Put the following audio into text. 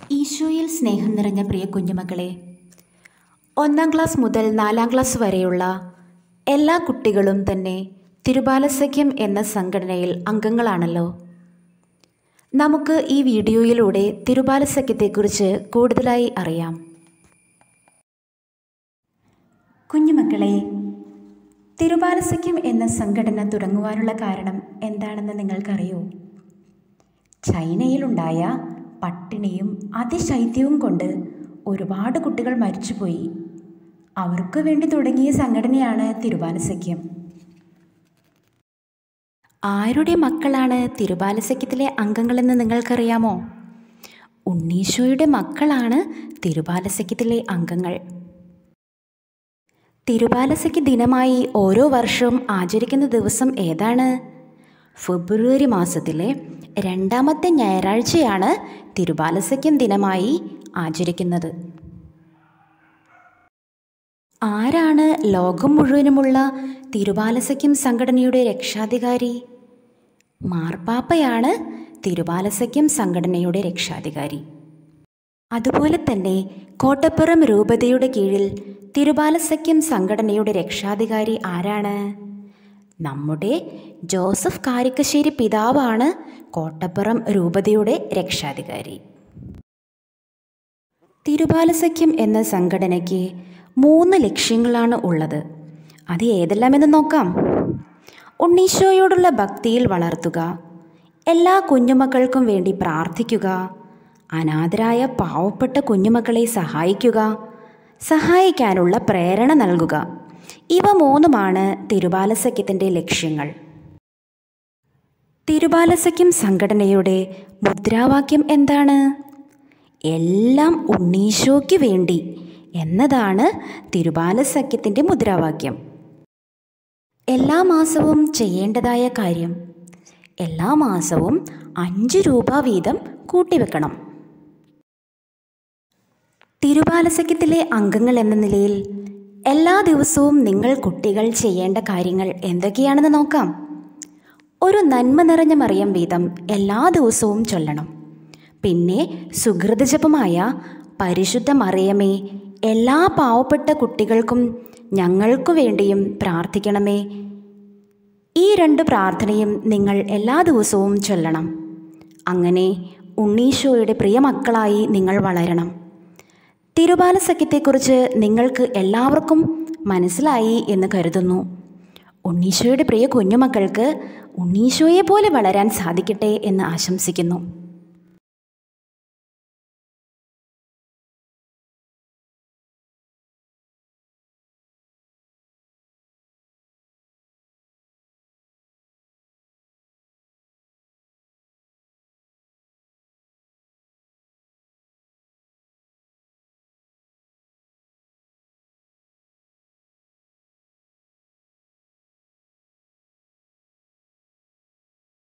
ഈശോയിൽ സ്നേഹം നിറഞ്ഞ പ്രിയ കുഞ്ഞുമക്കളെ ഒന്നാം ക്ലാസ് മുതൽ നാലാം ക്ലാസ് വരെയുള്ള എല്ലാ കുട്ടികളും തന്നെ തിരുബാലസഖ്യം എന്ന സംഘടനയിൽ അംഗങ്ങളാണല്ലോ നമുക്ക് ഈ വീഡിയോയിലൂടെ തിരുബാലസഖ്യത്തെക്കുറിച്ച് കൂടുതലായി അറിയാം കുഞ്ഞുമക്കളെ തിരുബാലസഖ്യം എന്ന സംഘടന തുടങ്ങുവാനുള്ള കാരണം എന്താണെന്ന് നിങ്ങൾക്കറിയോ ചൈനയിലുണ്ടായ പട്ടിണിയും അതിശൈത്യവും കൊണ്ട് ഒരുപാട് കുട്ടികൾ മരിച്ചുപോയി അവർക്ക് വേണ്ടി തുടങ്ങിയ സംഘടനയാണ് തിരുബാലസഖ്യം ആരുടെ മക്കളാണ് തിരുബാലസഖ്യത്തിലെ അംഗങ്ങളെന്ന് നിങ്ങൾക്കറിയാമോ ഉണ്ണീശോയുടെ മക്കളാണ് തിരുബാലസഖ്യത്തിലെ അംഗങ്ങൾ തിരുബാലസഖ്യ ദിനമായി ഓരോ വർഷവും ആചരിക്കുന്ന ദിവസം ഏതാണ് ഫെബ്രുവരി മാസത്തിലെ രണ്ടാമത്തെ ഞായറാഴ്ചയാണ് തിരുബാലസഖ്യം ദിനമായി ആചരിക്കുന്നത് ആരാണ് ലോകം മുഴുവനുമുള്ള തിരുബാലസഖ്യം സംഘടനയുടെ രക്ഷാധികാരി മാർപ്പാപ്പയാണ് തിരുബാലസഖ്യം സംഘടനയുടെ രക്ഷാധികാരി അതുപോലെ തന്നെ കോട്ടപ്പുറം രൂപതയുടെ കീഴിൽ തിരുബാലസഖ്യം സംഘടനയുടെ രക്ഷാധികാരി ആരാണ് നമ്മുടെ ജോസഫ് കാരിക്കശ്ശേരി പിതാവാണ് കോട്ടപ്പുറം രൂപതയുടെ രക്ഷാധികാരി തിരുബാലസഖ്യം എന്ന സംഘടനയ്ക്ക് മൂന്ന് ലക്ഷ്യങ്ങളാണ് ഉള്ളത് അത് ഏതെല്ലാമെന്ന് നോക്കാം ഉണ്ണീശോയോടുള്ള ഭക്തിയിൽ വളർത്തുക എല്ലാ കുഞ്ഞുമക്കൾക്കും വേണ്ടി പ്രാർത്ഥിക്കുക അനാഥരായ പാവപ്പെട്ട കുഞ്ഞുമക്കളെ സഹായിക്കുക സഹായിക്കാനുള്ള പ്രേരണ നൽകുക ഇവ മൂന്നുമാണ് തിരുബാലസഖ്യത്തിൻ്റെ ലക്ഷ്യങ്ങൾ തിരുബാലസഖ്യം സംഘടനയുടെ മുദ്രാവാക്യം എന്താണ് എല്ലാം ഉണ്ണീശോയ്ക്ക് വേണ്ടി എന്നതാണ് തിരുബാലസഖ്യത്തിൻ്റെ മുദ്രാവാക്യം എല്ലാ മാസവും ചെയ്യേണ്ടതായ കാര്യം എല്ലാ മാസവും അഞ്ച് രൂപ വീതം കൂട്ടിവെക്കണം തിരുബാലസഖ്യത്തിലെ അംഗങ്ങൾ എന്ന നിലയിൽ എല്ലാ ദിവസവും നിങ്ങൾ കുട്ടികൾ ചെയ്യേണ്ട കാര്യങ്ങൾ എന്തൊക്കെയാണെന്ന് നോക്കാം ഒരു നന്മ നിറഞ്ഞ മറിയം വീതം എല്ലാ ദിവസവും ചൊല്ലണം പിന്നെ സുഹൃതജപമായ പരിശുദ്ധ മറിയമേ എല്ലാ പാവപ്പെട്ട കുട്ടികൾക്കും ഞങ്ങൾക്കു വേണ്ടിയും പ്രാർത്ഥിക്കണമേ ഈ രണ്ട് പ്രാർത്ഥനയും നിങ്ങൾ എല്ലാ ദിവസവും ചൊല്ലണം അങ്ങനെ ഉണ്ണീശോയുടെ പ്രിയ മക്കളായി നിങ്ങൾ വളരണം തിരുബാലസഖ്യത്തെക്കുറിച്ച് നിങ്ങൾക്ക് എല്ലാവർക്കും മനസ്സിലായി എന്ന് കരുതുന്നു ഉണ്ണീശോയുടെ പ്രിയ കുഞ്ഞുമക്കൾക്ക് ഉണ്ണീശോയെ പോലെ വളരാൻ സാധിക്കട്ടെ എന്ന് ആശംസിക്കുന്നു